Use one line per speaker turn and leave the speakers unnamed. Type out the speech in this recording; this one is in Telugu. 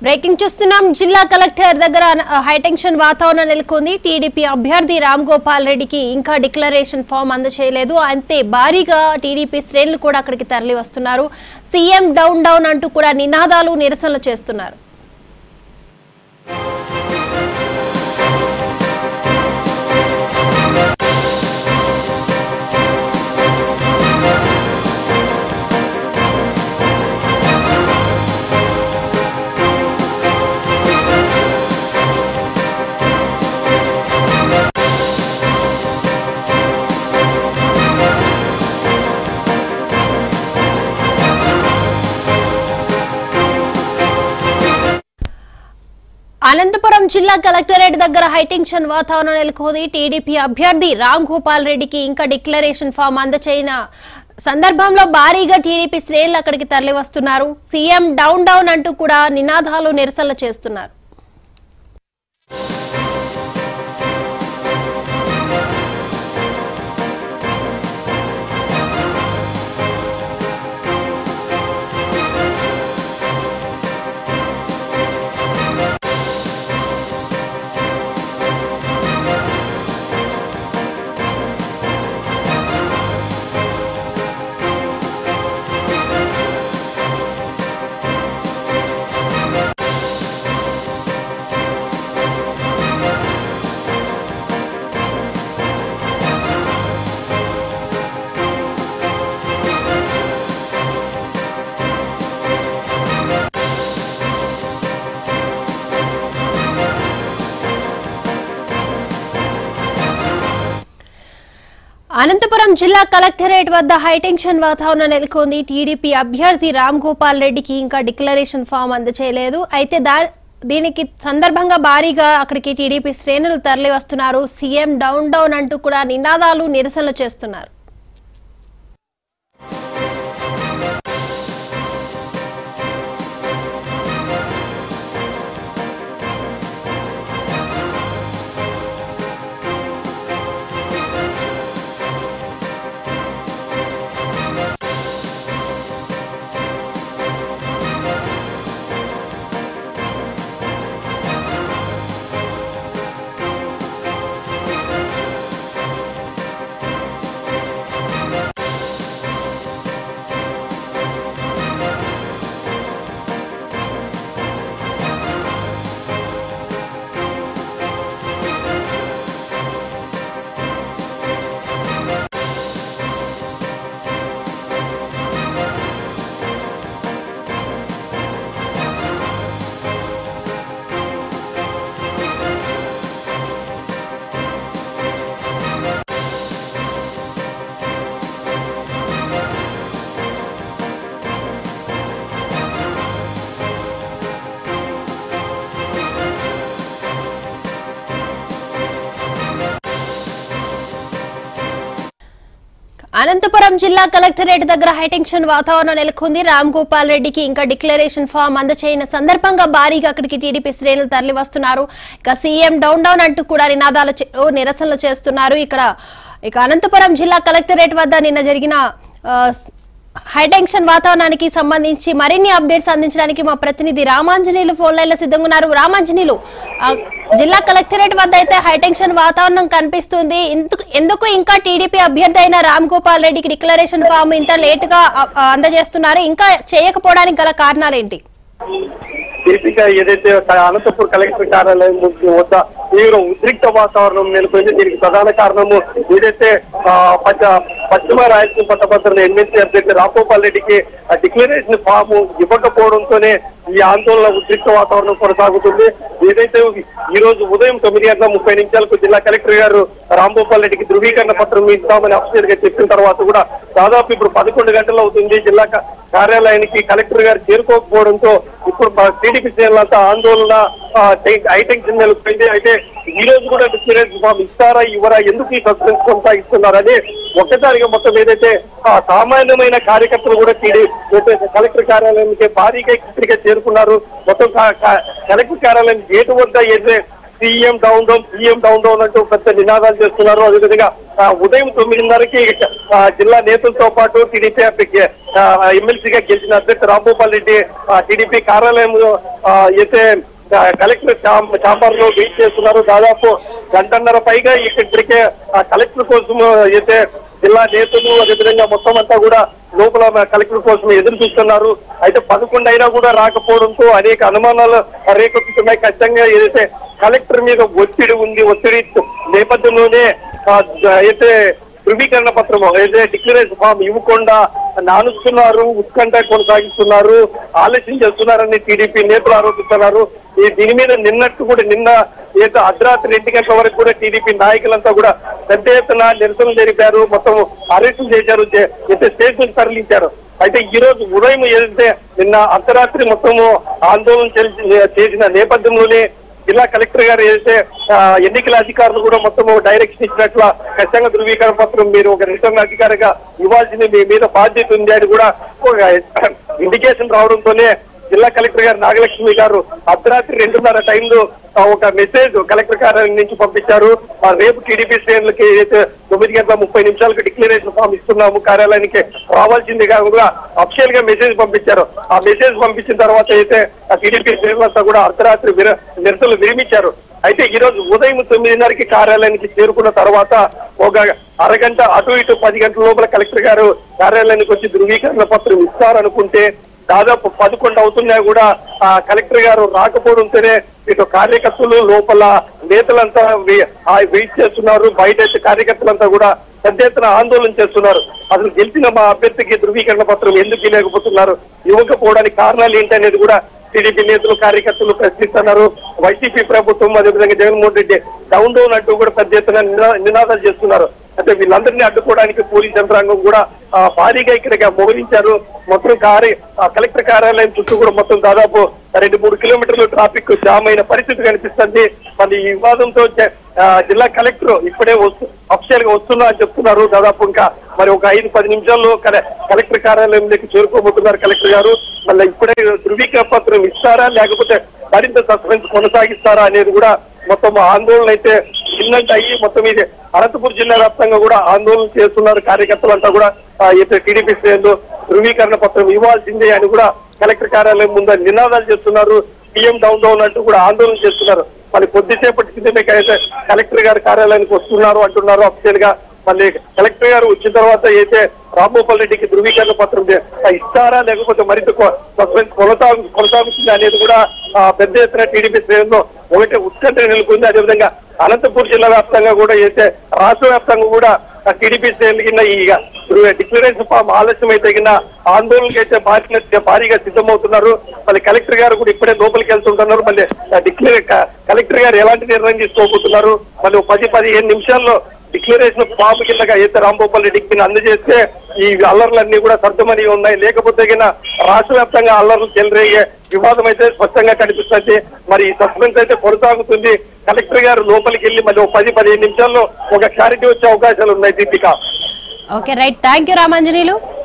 బ్రేకింగ్ చూస్తున్నాం జిల్లా కలెక్టర్ దగ్గర ఆ, హైటెన్షన్ వాతావరణం నెలకొంది టీడీపీ అభ్యర్థి రామ్ గోపాల్ రెడ్డికి ఇంకా డిక్లరేషన్ ఫామ్ అందచేయలేదు అంతే భారీగా టీడీపీ శ్రేణులు కూడా అక్కడికి తరలి వస్తున్నారు సీఎం డౌన్ డౌన్ అంటూ కూడా నినాదాలు నిరసనలు చేస్తున్నారు అనంతపురం జిల్లా కలెక్టరేట్ దగ్గర హైటెన్షన్ వాతావరణం నెలకొంది టీడీపీ అభ్యర్థి రామ్ గోపాల్ రెడ్డికి ఇంకా డిక్లరేషన్ ఫామ్ అందచేయన సందర్భంలో భారీగా టీడీపీ శ్రేణులు అక్కడికి తరలి వస్తున్నారు సీఎం డౌన్ డౌన్ అంటూ కూడా నినాదాలు నిరసనలు చేస్తున్నారు అనంతపురం జిల్లా కలెక్టరేట్ వద్ద హైటెన్షన్ వాతావరణం నెలకొంది టీడీపీ అభ్యర్థి రామ్ గోపాల్ రెడ్డికి ఇంకా డిక్లరేషన్ ఫామ్ అందచేయలేదు అయితే దా దీనికి సందర్భంగా భారీగా అక్కడికి టీడీపీ శ్రేణులు తరలి వస్తున్నారు సీఎం డౌన్ డౌన్ అంటూ కూడా నినాదాలు నిరసనలు చేస్తున్నారు అనంతపురం జిల్లా కలెక్టరేట్ దగ్గర హైటెన్షన్ వాతావరణం నెలకొంది రామ్ గోపాల్ రెడ్డికి ఇంకా డిక్లరేషన్ ఫామ్ అందచేయన సందర్భంగా భారీగా అక్కడికి టీడీపీ శ్రేణులు తరలి వస్తున్నారు ఇక సీఎం డౌన్ డౌన్ అంటూ కూడా నినాదాలు చే- ఓ నిరసనలు చేస్తున్నారు ఇక్కడ ఇక అనంతపురం జిల్లా కలెక్టరేట్ వద్ద నిన్న జరిగిన ఆ, స్- హైటెన్షన్ వాతావరణానికి సంబంధించి మరిన్ని అప్డేట్స్ అందించడానికి మా ప్రతినిధి రామాంజనేయులు ఫోన్ లైన్ లో సిద్ధంగా ఉన్నారు రామాంజనేయులు ఆ, జిల్లా కలెక్టరేట్ వద్ద అయితే హైటెన్షన్ వాతావరణం కనిపిస్తుంది ఎందుకు ఎందుకు ఇంకా టీడీపీ అభ్యర్థి అయిన రామ్ గోపాల్ రెడ్డికి డిక్లరేషన్ ఫామ్ ఇంత లేట్ గా ఆ, ఆ, అందజేస్తున్నారు ఇంకా చేయకపోవడానికి గల కారణాలేంటి
దీపిక ఏదైతే అనంతపూర్ కలెక్టర్ కార్యాలయం ముందు వద్ద తీవ్ర ఉద్రిక్త వాతావరణం నెలకొంది దీనికి ప్రధాన కారణము ఏదైతే ఆ, పచ్చ- పశ్చిమ రాయలసీమ పట్టభద్రుల ఎమ్మెల్సీ అభ్యర్థి రాఘోపాల్ రెడ్డికి ఆ డిక్లరేషన్ ఫామ్ ఇవ్వకపోవడంతోనే ఈ ఆందోళన ఉద్రిక్త వాతావరణం కొనసాగుతుంది ఏదైతే ఈ రోజు ఉదయం తొమ్మిది గంటల ముప్పై నిమిషాలకు జిల్లా కలెక్టర్ గారు రాంగోపాల్ రెడ్డికి ధృవీకరణ పత్రం ఇస్తామని అఫీసర్ గా చెప్పిన తర్వాత కూడా దాదాపు ఇప్పుడు పదకొండు గంటలు అవుతుంది జిల్లా క- కార్యాలయానికి కలెక్టర్ గారు చేరుకోకపోవడంతో ఇప్పుడు టీడీపీ శ్రేణులంతా ఆందోళన హైటెన్షన్ నెలకొంది అయితే ఈ రోజు కూడా డిక్లరేషన్ ఫామ్ ఇస్తారా ఇవ్వరా ఎందుకు ఈ సస్పెన్స్ కొనసాగిస్తున్నారని ఒక్కసారిగా మొత్తం ఏదైతే ఆ, సామాన్యమైన కార్యకర్తలు కూడా టీడీ ఏదైతే కలెక్టర్ కార్యాలయానికి భారీగా ఇక్కడికే చేరుకున్నారు మొత్తం కా- కా- కలెక్టర్ కార్యాలయం గేటు వద్ద ఏదైతే CM down down CM down down అంటూ పెద్ద నినాదాలు చేస్తున్నారు అదేవిధంగా ఆ, ఉదయం తొమ్మిదిన్నరకి ఆ, జిల్లా నేతలతో పాటు టీడీపీ అభ్యర్థి, ఆ, ఎమ్మెల్సీగా గెలిచిన అభ్యర్థి రాంభూపాల్ రెడ్డి ఆ, టీడీపీ కార్యాలయం ఆ, అయితే ఆ, కలెక్టర్ చాం- చాంబర్ లో వెయిట్ చేస్తున్నారు దాదాపు గంటన్నర పైగా ఇక్కడికే ఆ కలెక్టర్ కోసం అయితే జిల్లా నేతలు అదేవిధంగా మొత్తం అంతా కూడా లోపల కలెక్టర్ కోసం ఎదురు చూస్తున్నారు అయితే పదకొండు అయినా కూడా రాకపోవడంతో అనేక అనుమానాలు రేకెత్తుతున్నాయి ఖచ్చితంగా ఏదైతే కలెక్టర్ మీద ఒత్తిడి ఉంది ఒత్తిడి నేపథ్యంలోనే ఆ, అయితే ధృవీకరణ పత్రం అయితే డిక్లరేషన్ ఫామ్ ఇవ్వకుండా నానుస్తున్నారు ఉత్కంఠ కొనసాగిస్తున్నారు ఆలస్యం చేస్తున్నారని టీడీపీ నేతలు ఆరోపిస్తున్నారు ఈ దీని మీద నిన్నట్టు కూడా నిన్న ఏదో అర్ధరాత్రి రెండు గంటల వరకు కూడా టీడీపీ నాయకులంతా కూడా పెద్ద ఎత్తున నిరసన జరిపారు మొత్తం అరెస్టులు చేశారు చే- అయితే స్టేషన్ తరలించారు అయితే ఈ రోజు ఉదయం ఏదైతే నిన్న అర్ధరాత్రి మొత్తము ఆందోళన చేసి- చేసిన నేపథ్యంలోనే జిల్లా కలెక్టర్ గారు ఏదైతే ఆ, ఎన్నికల అధికారులు కూడా మొత్తం డైరెక్షన్ ఇచ్చినట్లు ఖచ్చితంగా ధృవీకరణ పత్రం మీరు ఒక రిటర్న్ అధికారిగా ఇవ్వాల్సింది మీ మీద బాధ్యత ఉంది అని కూడా ఒక ఇండికేషన్ రావడంతోనే జిల్లా కలెక్టర్ గారు నాగలక్ష్మి గారు అర్ధరాత్రి రెండున్నర టైంలో ఆ, ఒక మెసేజ్ కలెక్టర్ కార్యాలయం నుంచి పంపించారు ఆ, రేపు టీడీపీ శ్రేణులకి ఏదైతే తొమ్మిది గంటల ముప్పై నిమిషాలకు డిక్లరేషన్ ఫామ్ ఇస్తున్నాము కార్యాలయానికి రావాల్సిందిగా కూడా అఫిషియల్ గా మెసేజ్ పంపించారు ఆ మెసేజ్ పంపించిన తర్వాత అయితే ఆ టీడీపీ శ్రేణులంతా కూడా అర్ధరాత్రి విర నిరసనలు విరమించారు అయితే ఈ రోజు ఉదయం తొమ్మిదిన్నరకి కార్యాలయానికి చేరుకున్న తర్వాత ఒక అరగంట అటు ఇటు పది గంటల లోపల కలెక్టర్ గారు కార్యాలయానికి వచ్చి ధృవీకరణ పత్రం ఇస్తారనుకుంటే దాదాపు పదకొండు అవుతున్నా కూడా ఆ కలెక్టర్ గారు రాకపోవడంతోనే ఇటు కార్యకర్తలు లోపల నేతలంతా వే- ఆ వెయిట్ చేస్తున్నారు బయట అయితే కార్యకర్తలంతా కూడా పెద్ద ఎత్తున ఆందోళన చేస్తున్నారు అసలు గెలిచిన మా అభ్యర్థికి ధృవీకరణ పత్రం ఎందుకు ఇవ్వలేకపోతున్నారు ఇవ్వకపోవడానికి కారణాలు ఏంటి అనేది కూడా టీడీపీ నేతలు కార్యకర్తలు ప్రశ్నిస్తున్నారు వైసీపీ ప్రభుత్వం అదేవిధంగా జగన్మోహన్ రెడ్డి డౌన్ డౌన్ అంటూ కూడా పెద్ద ఎత్తున నినా- నినాదాలు చేస్తున్నారు అంటే వీళ్ళందరినీ అడ్డుకోవడానికి పోలీస్ యంత్రాంగం కూడా ఆ, భారీగా ఇక్కడికి మోహరించారు మొత్తం కార్య ఆ, కలెక్టర్ కార్యాలయం చుట్టూ కూడా మొత్తం దాదాపు రెండు మూడు కిలోమీటర్లు ట్రాఫిక్ జామ్ అయిన పరిస్థితి కనిపిస్తుంది మరి ఈ వివాదంతో జ- ఆ, జిల్లా కలెక్టర్ ఇప్పుడే వస్తు అఫిషియల్ గా వస్తున్నా అని చెప్తున్నారు దాదాపు ఇంకా మరి ఒక ఐదు పది నిమిషాల్లో కలె- కలెక్టర్ కార్యాలయంలోకి చేరుకోబోతున్నారు కలెక్టర్ గారు మళ్ళీ ఇప్పుడే ధృవీకరణ పత్రం ఇస్తారా లేకపోతే మరింత సస్పెన్స్ కొనసాగిస్తారా అనేది కూడా మొత్తం ఆందోళన అయితే నిన్నంటే అయ్యి మొత్తం ఇది అనంతపురం జిల్లా వ్యాప్తంగా కూడా ఆందోళన చేస్తున్నారు కార్యకర్తలంతా కూడా ఆ, అయితే టీడీపీ శ్రేణులు ధృవీకరణ పత్రం ఇవ్వాల్సిందే అని కూడా కలెక్టర్ కార్యాలయం ముందు నినాదాలు చేస్తున్నారు సీఎం డౌన్ డౌన్ అంటూ కూడా ఆందోళన చేస్తున్నారు మరి కొద్దిసేపటి క్రితమే అయితే కలెక్టర్ గారి కార్యాలయానికి వస్తున్నారు అంటున్నారు అఫీషియల్ గా మళ్ళీ కలెక్టర్ గారు వచ్చిన తర్వాత అయితే రాంభూపాల్ రెడ్డికి ధృవీకరణ పత్రం చే- ఆ, ఇస్తారా లేకపోతే మరింత కొ- సస్పెన్స్ కొనసాగు కొనసాగుతుంది అనేది కూడా ఆ, పెద్ద ఎత్తున టీడీపీ శ్రేణుల్లో ఒకటి ఉత్కంఠ నెలకొంది అదేవిధంగా అనంతపూర్ జిల్లా వ్యాప్తంగా కూడా అయితే రాష్ట్ర వ్యాప్తంగా కూడా ఆ టీడీపీ శ్రేణులు కింద ఈ డిక్లరేషన్ ఫామ్ ఆలస్యం అయితే కింద ఆందోళనకి అయితే భారీగా భారీగా సిద్ధమవుతున్నారు మళ్ళీ కలెక్టర్ గారు కూడా ఇప్పుడే లోపలికి వెళ్తుంటున్నారు మళ్ళీ డిక్లేర్ కలెక్టర్ గారు ఎలాంటి నిర్ణయం తీసుకోబోతున్నారు మళ్ళీ ఒక పది పదిహేను నిమిషాల్లో డిక్లరేషన్ ఫామ్ కిందగా అయితే రాంభూపాల్ రెడ్డికి కింద అందజేస్తే ఈ అల్లర్లన్నీ కూడా సర్దుమని ఉన్నాయి లేకపోతే కింద రాష్ట్ర వ్యాప్తంగా అల్లర్లు చెలరేగే వివాదం అయితే స్పష్టంగా కనిపిస్తుంది మరి ఈ సస్పెన్స్ అయితే కొనసాగుతుంది కలెక్టర్ గారు లోపలికి వెళ్ళి మళ్ళీ ఒక పది పదిహేను నిమిషాల్లో ఒక క్లారిటీ వచ్చే అవకాశాలు ఉన్నాయి Deepika
okay right thank you Ramanjaneyulu